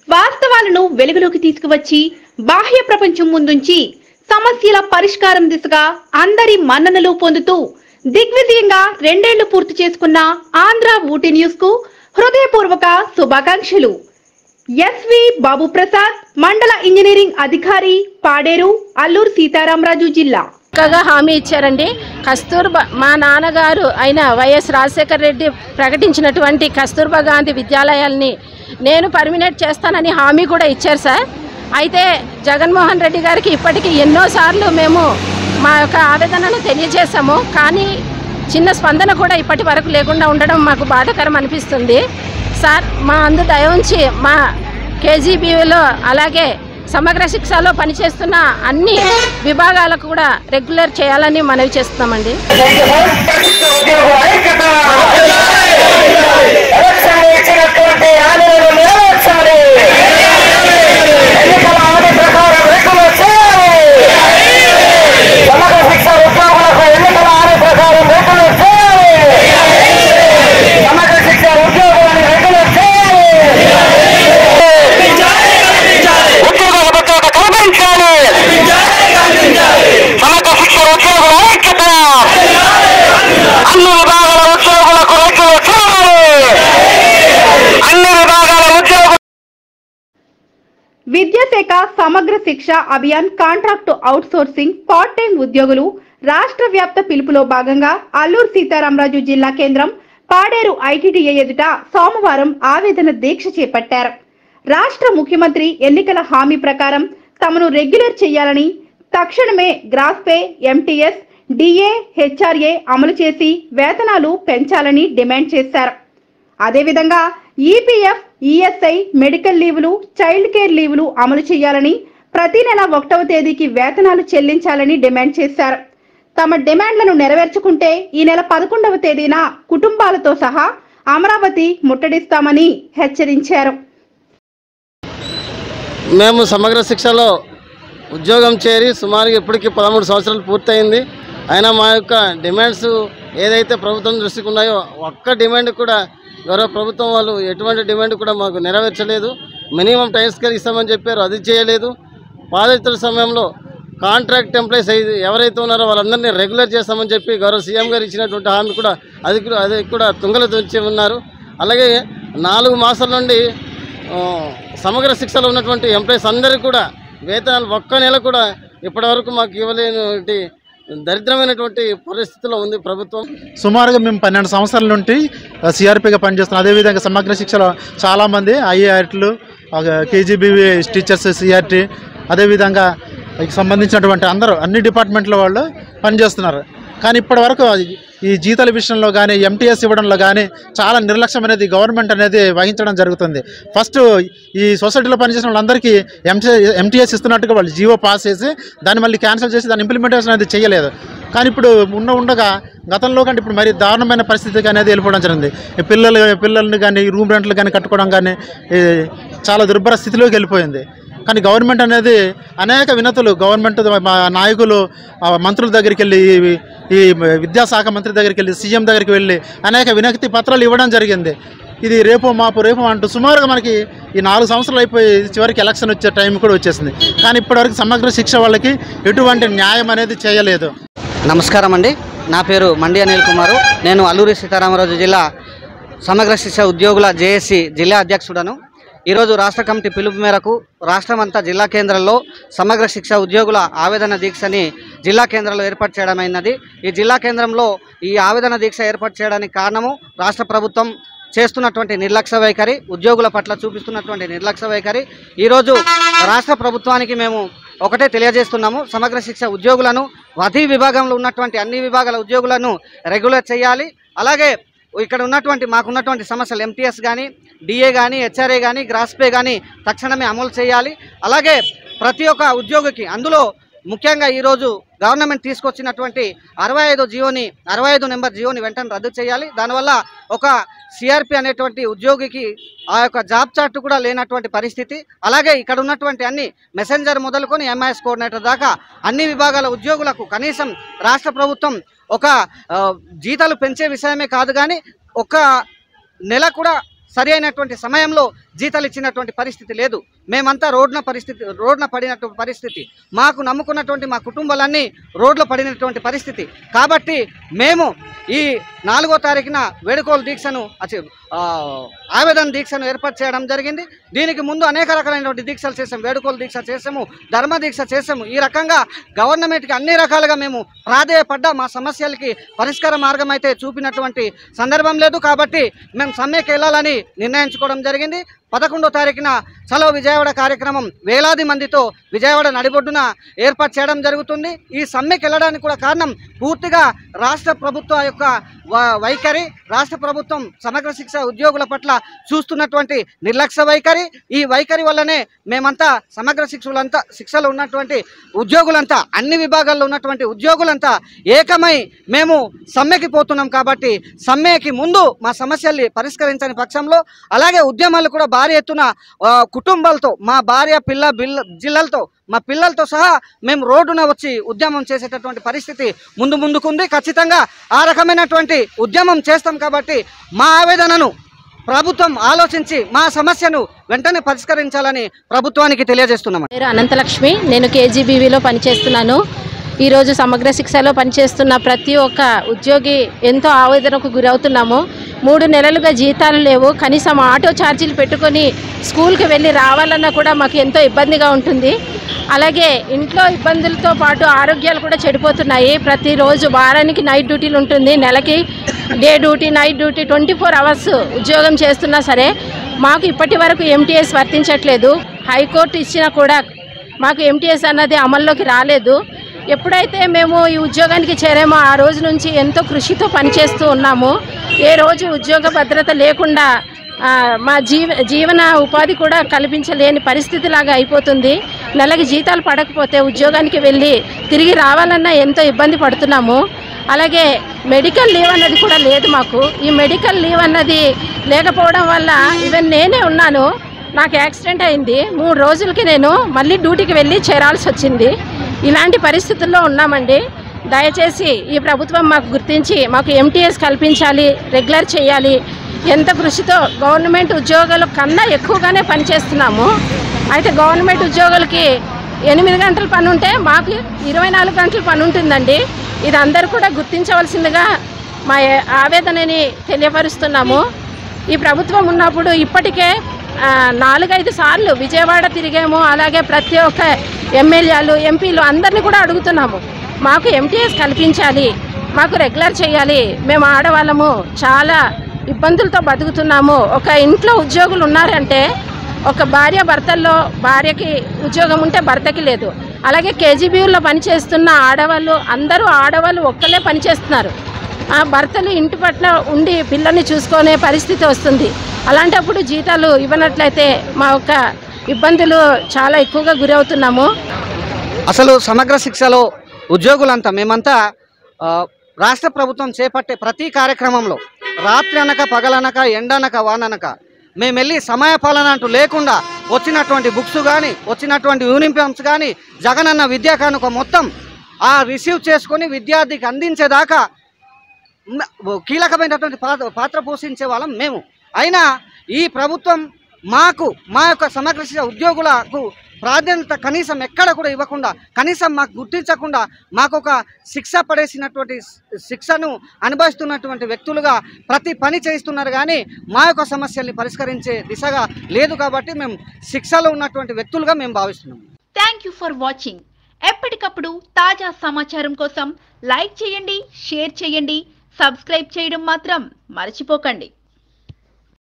వాస్తవాలను వెలుగులోకి తీసుకువచ్చి బాహ్య ప్రపంచం ముందుంచి సమస్యల పరిష్కారం దిశగా అందరి మన్ననలు పొందుతూ దిగ్విజయంగా రెండేళ్లు పూర్తి చేసుకున్న ఆంధ్ర ఊటీ న్యూస్ కు హృదయపూర్వక శుభాకాంక్షలు ఎస్వి బాబు ప్రసాద్ మండల ఇంజనీరింగ్ అధికారి పాడేరు అల్లూరు సీతారామరాజు జిల్లా చక్కగా హామీ ఇచ్చారండి కస్తూర్బా మా నాన్నగారు అయిన వైఎస్ రాజశేఖర రెడ్డి ప్రకటించినటువంటి కస్తూర్బా గాంధీ విద్యాలయాల్ని నేను పర్మినెంట్ చేస్తానని హామీ కూడా ఇచ్చారు సార్ అయితే జగన్మోహన్ రెడ్డి గారికి ఇప్పటికీ ఎన్నోసార్లు మేము మా యొక్క ఆవేదనను తెలియజేశాము కానీ చిన్న స్పందన కూడా ఇప్పటి వరకు లేకుండా ఉండడం మాకు బాధాకరం అనిపిస్తుంది సార్ మా అందు దయ ఉంచి మా కేజీబీలో అలాగే సమగ్ర శిక్షలో పనిచేస్తున్న అన్ని విభాగాలకు కూడా రెగ్యులర్ చేయాలని మనవి చేస్తున్నామండి ఎలక్షన్ ఇచ్చినటువంటి హామీలను నెరవేర్చాలి ఎన్నికల హామీ ప్రకారం రెగ్యులర్ చేయాలి సమగ్ర శిక్ష ఉద్యోగులకు ఎన్నికల హామీ ప్రకారం రెగ్యులర్ చేయాలి సమగ్ర శిక్ష ఉద్యోగులను రెగ్యులర్ చేయాలి ఉద్యోగ భద్రత కల్పించాలి సమగ్ర శిక్ష ఉద్యోగుల ఐక్యత అన్ని విభాగాల ఉద్యోగులకు రెగ్యులర్ చేయాలి అన్ని విభాగాల ఉద్యోగులు విద్యాశాఖ Samagra Shiksha Abhiyan contract outsourcing part time ఉద్యోగులు రాష్ట్ర వ్యాప్త పిలుపులో భాగంగా అల్లూరు సీతారామరాజు జిల్లా కేంద్రం పాడేరు ఐటీడీఏ ఎదుట సోమవారం ఆవేదన దీక్ష చేపట్టారు రాష్ట్ర ముఖ్యమంత్రి ఎన్నికల హామీ ప్రకారం తమను రెగ్యులర్ చేయాలని తక్షణమే gross pay MTS DA HRA అమలు చేసి వేతనాలు పెంచాలని డిమాండ్ చేశారు అదేవిధంగా ఈపీఎఫ్ ఈఎస్ఐ మెడికల్ లీవులు చైల్డ్ కేర్ లీవులు అమలు చేయాలని ప్రతి నెల ఒకటవ తేదీకి వేతనాలు చెల్లించాలని డిమాండ్ చేశారు తమ డిమాండ్లను నెరవేర్చుకుంటే ఈ నెల పదకొండవ తేదీన కుటుంబాలతో సహా అమరావతి ముట్టడిస్తామని హెచ్చరించారు మేము సమగ్ర శిక్షలో ఉద్యోగం చేరి సుమారుగా ఇప్పటికీ పదమూడు సంవత్సరాలు పూర్తయింది అయినా మా యొక్క డిమాండ్స్ ఏదైతే ప్రభుత్వం దృష్టికి ఉన్నాయో ఒక్క డిమాండ్ కూడా గౌరవ ప్రభుత్వం వాళ్ళు ఎటువంటి డిమాండ్ కూడా మాకు నెరవేర్చలేదు మినిమం టైం స్కేల్ ఇస్తామని చెప్పారు అది చేయలేదు పాదయాత్ర సమయంలో కాంట్రాక్ట్ ఎంప్లాయీస్ ఎవరైతే ఉన్నారో వాళ్ళందరినీ రెగ్యులర్ చేస్తామని చెప్పి గౌరవ సీఎం గారు ఇచ్చినటువంటి హామీ కూడా అది కూడా అది కూడా తుంగలు తుంచి ఉన్నారు అలాగే నాలుగు మాసాల నుండి ఆ, సమగ్ర శిక్షలో ఉన్నటువంటి ఎంప్లాయీస్ అందరికీ కూడా వేతనాలు ఒక్క నెల కూడా ఇప్పటివరకు మాకు ఇవ్వలేనటువంటి దరిద్రమైనటువంటి పరిస్థితిలో ఉంది ప్రభుత్వం సుమారుగా మేము పన్నెండు సంవత్సరాల నుండి సిఆర్పిగా పనిచేస్తున్నాం అదేవిధంగా సమగ్ర శిక్షలో చాలామంది ఐఏఆర్టీలు కేజీబీ టీచర్స్ సిఆర్టీ అదేవిధంగా వీటికి సంబంధించినటువంటి అందరూ అన్ని డిపార్ట్మెంట్ల వాళ్ళు పనిచేస్తున్నారు కానీ ఇప్పటి వరకు ఈ జీతాల విషయంలో కానీ ఎంటీఎస్ ఇవ్వడంలో కానీ చాలా నిర్లక్ష్యం అనేది గవర్నమెంట్ అనేది వహించడం జరుగుతుంది ఫస్ట్ ఈ సొసైటీలో పనిచేసిన వాళ్ళందరికీ ఎంటీ ఎంటీఎస్ ఇస్తున్నట్టుగా వాళ్ళు జీవో పాస్ చేసి దాన్ని మళ్ళీ క్యాన్సిల్ చేసి దాని ఇంప్లిమెంటేషన్ అనేది చేయలేదు కానీ ఇప్పుడు ఉన్న ఉండగా గతంలో కంటే ఇప్పుడు మరి దారుణమైన పరిస్థితికి అనేది వెళ్ళిపోవడం జరిగింది ఈ పిల్లలు పిల్లల్ని కానీ రూమ్ రెంట్లు కానీ కట్టుకోవడం కానీ ఈ చాలా దుర్భర స్థితిలోకి వెళ్ళిపోయింది కానీ గవర్నమెంట్ అనేది అనేక వినతులు గవర్నమెంట్ మా నాయకులు ఆ, మంత్రుల దగ్గరికి వెళ్ళి ఈ- ఈ విద్యాశాఖ మంత్రి దగ్గరికి వెళ్ళి సీఎం దగ్గరికి వెళ్ళి అనేక వినతి పత్రాలు ఇవ్వడం జరిగింది ఇది రేపు మాపు రేపు అంటూ సుమారుగా మనకి ఈ నాలుగు సంవత్సరాలు అయిపోయి చివరికి ఎలక్షన్ వచ్చే టైం కూడా వచ్చేసింది కానీ ఇప్పటివరకు సమగ్ర శిక్ష వాళ్ళకి ఎటువంటి న్యాయం అనేది చేయలేదు నమస్కారం అండి నా పేరు మండి అనిల్ కుమారు నేను అల్లూరి సీతారామరాజు జిల్లా సమగ్ర శిక్ష ఉద్యోగుల జేఏసీ జిల్లా అధ్యక్షుడను ఈరోజు రాష్ట్ర కమిటీ పిలుపు మేరకు రాష్ట్రమంతా జిల్లా కేంద్రంలో సమగ్ర శిక్ష ఉద్యోగుల ఆవేదన దీక్షని జిల్లా కేంద్రంలో ఏర్పాటు చేయడమైనది ఈ జిల్లా కేంద్రంలో ఈ ఆవేదన దీక్ష ఏర్పాటు చేయడానికి కారణము రాష్ట్ర ప్రభుత్వం చేస్తున్నటువంటి నిర్లక్ష్య వైఖరి ఉద్యోగుల పట్ల చూపిస్తున్నటువంటి నిర్లక్ష్య వైఖరి ఈరోజు రాష్ట్ర ప్రభుత్వానికి మేము ఒకటే తెలియజేస్తున్నాము సమగ్ర శిక్ష ఉద్యోగులను ప్రతి విభాగంలో ఉన్నటువంటి అన్ని విభాగాల ఉద్యోగులను రెగ్యులర్ చేయాలి అలాగే ఇక్కడ ఉన్నటువంటి మాకున్నటువంటి సమస్యలు ఎంటీఎస్ కానీ డిఏ కానీ హెచ్ఆర్ఏ కానీ గ్రాస్ పే కానీ తక్షణమే అమలు చేయాలి అలాగే ప్రతి ఒక్క ఉద్యోగికి అందులో ముఖ్యంగా ఈరోజు గవర్నమెంట్ తీసుకొచ్చినటువంటి అరవై ఐదు జియోని అరవై ఐదు నెంబర్ జియోని వెంటనే రద్దు చేయాలి దానివల్ల ఒక సిఆర్పి అనేటువంటి ఉద్యోగికి ఆ యొక్క జాబ్ చార్ట్ కూడా లేనటువంటి పరిస్థితి అలాగే ఇక్కడ ఉన్నటువంటి అన్ని మెసెంజర్ మొదలుకొని ఎంఐఎస్ కోఆర్డినేటర్ దాకా అన్ని విభాగాల ఉద్యోగులకు కనీసం రాష్ట్ర ప్రభుత్వం ఒక ఆ, జీతాలు పెంచే విషయమే కాదు కానీ ఒక నెల కూడా సరి అయినటువంటి సమయంలో జీతాలు ఇచ్చినటువంటి పరిస్థితి లేదు మేమంతా రోడ్న పరిస్థితి రోడ్న పడినటువంటి పరిస్థితి మాకు నమ్ముకున్నటువంటి మా కుటుంబాలన్నీ రోడ్లో పడినటువంటి పరిస్థితి కాబట్టి మేము ఈ నాలుగో తారీఖున వేడుకోలు దీక్షను అచి- ఆ, ఆవేదన దీక్షను ఏర్పాటు చేయడం జరిగింది దీనికి ముందు అనేక రకాలైనటువంటి దీక్షలు చేసాం వేడుకోలు దీక్ష చేసాము ధర్మ దీక్ష చేసాము ఈ రకంగా గవర్నమెంట్కి అన్ని రకాలుగా మేము ప్రాధేయపడ్డ మా సమస్యలకి పరిష్కార మార్గం అయితే చూపినటువంటి సందర్భం లేదు కాబట్టి మేము సమ్మెకి వెళ్ళాలని నిర్ణయించుకోవడం జరిగింది పదకొండో తారీఖున చలో విజయవాడ కార్యక్రమం వేలాది మందితో విజయవాడ నడిబొడ్డున ఏర్పాటు చేయడం జరుగుతుంది ఈ సమ్మెకి వెళ్ళడానికి కూడా కారణం పూర్తిగా రాష్ట్ర ప్రభుత్వ యొక్క వ- వైఖరి రాష్ట్ర ప్రభుత్వం సమగ్ర శిక్ష ఉద్యోగుల పట్ల చూస్తున్నటువంటి నిర్లక్ష్య వైఖరి ఈ వైఖరి వల్లనే మేమంతా సమగ్ర శిక్షులంతా శిక్షలో ఉన్నటువంటి ఉద్యోగులంతా అన్ని విభాగాల్లో ఉన్నటువంటి ఉద్యోగులంతా ఏకమై మేము సమ్మెకి పోతున్నాం కాబట్టి సమ్మెకి ముందు మా సమస్యల్ని పరిష్కరించని పక్షంలో అలాగే ఉద్యమాలు కూడా భారీ ఎత్తున ఆ, కుటుంబాలతో మా భార్య పిల్ల బిల్ల జిల్లలతో మా పిల్లలతో సహా మేము రోడ్డున వచ్చి ఉద్యమం చేసేటటువంటి పరిస్థితి ముందు ముందుకుంది ఖచ్చితంగా ఆ రకమైనటువంటి ఉద్యమం చేస్తాం కాబట్టి మా ఆవేదనను ప్రభుత్వం ఆలోచించి మా సమస్యను వెంటనే పరిష్కరించాలని ప్రభుత్వానికి తెలియజేస్తున్నాం పేరు అనంతలక్ష్మి నేను కేజీబీవీలో పనిచేస్తున్నాను ఈరోజు సమగ్ర శిక్షలో పనిచేస్తున్న ప్రతి ఒక్క ఉద్యోగి ఎంతో ఆవేదనకు గురవుతున్నాము మూడు నెలలుగా జీతాలు లేవు కనీసం ఆటో ఛార్జీలు పెట్టుకొని స్కూల్కి వెళ్ళి రావాలన్నా కూడా మాకు ఎంతో ఇబ్బందిగా ఉంటుంది అలాగే ఇంట్లో ఇబ్బందులతో పాటు ఆరోగ్యాలు కూడా చెడిపోతున్నాయి ప్రతిరోజు వారానికి నైట్ డ్యూటీలు ఉంటుంది నెలకి day duty night duty twenty four hours ఉద్యోగం చేస్తున్నా సరే మాకు ఇప్పటి వరకు ఎంటీఎస్ వర్తించట్లేదు హైకోర్టు ఇచ్చినా కూడా మాకు ఎంటీఎస్ అన్నది అమల్లోకి రాలేదు ఎప్పుడైతే మేము ఈ ఉద్యోగానికి చేరామో ఆ రోజు నుంచి ఎంతో కృషితో పనిచేస్తూ ఉన్నాము ఏ రోజు ఉద్యోగ భద్రత లేకుండా ఆ, మా జీవ జీవన ఉపాధి కూడా కల్పించలేని పరిస్థితి లాగా అయిపోతుంది నెలకి జీతాలు పడకపోతే ఉద్యోగానికి వెళ్ళి తిరిగి రావాలన్నా ఎంతో ఇబ్బంది పడుతున్నాము అలాగే మెడికల్ లీవ్ అన్నది కూడా లేదు మాకు ఈ మెడికల్ లీవ్ అన్నది లేకపోవడం వల్ల ఈవెన్ నేనే ఉన్నాను నాకు యాక్సిడెంట్ అయింది మూడు రోజులకి నేను మళ్ళీ డ్యూటీకి వెళ్ళి చేరాల్సి వచ్చింది ఇలాంటి పరిస్థితుల్లో ఉన్నామండి దయచేసి ఈ ప్రభుత్వం మాకు గుర్తించి మాకు ఎంటీఎస్ కల్పించాలి రెగ్యులర్ చేయాలి ఎంత కృషితో గవర్నమెంట్ ఉద్యోగాల కన్నా ఎక్కువగానే పనిచేస్తున్నాము అయితే గవర్నమెంట్ ఉద్యోగులకి ఎనిమిది గంటల పని ఉంటే మాకు ఇరవై నాలుగు గంటల పని ఉంటుందండి ఇది అందరూ కూడా గుర్తించవలసిందిగా మా ఆవేదనని తెలియపరుస్తున్నాము ఈ ప్రభుత్వం ఉన్నప్పుడు ఇప్పటికే ఆ, నాలుగైదు సార్లు విజయవాడ తిరిగాము అలాగే ప్రతి ఒక్క ఎమ్మెల్యేలు ఎంపీలు అందరినీ కూడా అడుగుతున్నాము మాకు ఎంటీఎస్ కల్పించాలి మాకు రెగ్యులర్ చేయాలి మేము ఆడవాళ్ళము చాలా ఇబ్బందులతో బతుకుతున్నాము ఒక ఇంట్లో ఉద్యోగులు ఉన్నారంటే ఒక భార్య భర్తల్లో భార్యకి ఉద్యోగం ఉంటే భర్తకి లేదు అలాగే కేజీబీయూలో పనిచేస్తున్న ఆడవాళ్ళు అందరూ ఆడవాళ్ళు ఒక్కలే పనిచేస్తున్నారు ఆ భర్తలు ఇంటి పట్ల ఉండి పిల్లల్ని చూసుకునే పరిస్థితి వస్తుంది అలాంటప్పుడు జీతాలు ఇవ్వనట్లయితే మా యొక్క ఇబ్బందులు చాలా ఎక్కువగా గురవుతున్నాము అసలు సమగ్ర శిక్షలో ఉద్యోగులంతా మేమంతా ఆ, రాష్ట్ర ప్రభుత్వం చేపట్టే ప్రతి కార్యక్రమంలో రాత్రి అనక పగలనక ఎండనక వాననక మేము వెళ్ళి సమయపాలన అంటూ లేకుండా వచ్చినటువంటి బుక్స్ కానీ వచ్చినటువంటి యూనిఫామ్స్ కానీ జగనన్న విద్యా కానుక మొత్తం ఆ రిసీవ్ చేసుకొని విద్యార్థికి అందించేదాకా మ- కీలకమైనటువంటి పాత్ర పాత్ర పోషించే వాళ్ళం మేము అయినా ఈ ప్రభుత్వం మాకు మా యొక్క సమగ్ర శిక్ష ఉద్యోగులకు ప్రాధాన్యత కనీసం ఎక్కడ కూడా ఇవ్వకుండా కనీసం మాకు గుర్తించకుండా మాకు ఒక శిక్ష పడేసినటువంటి శి- శిక్షను అనుభవిస్తున్నటువంటి వ్యక్తులుగా ప్రతి పని చేస్తున్నారు కానీ మా యొక్క సమస్యల్ని పరిష్కరించే దిశగా లేదు కాబట్టి మేము శిక్షలో ఉన్నటువంటి వ్యక్తులుగా మేము భావిస్తున్నాం థ్యాంక్ యూ ఫర్ వాచింగ్ ఎప్పటికప్పుడు తాజా సమాచారం కోసం లైక్ చేయండి షేర్ చేయండి సబ్స్క్రైబ్ చేయడం మాత్రం మర్చిపోకండి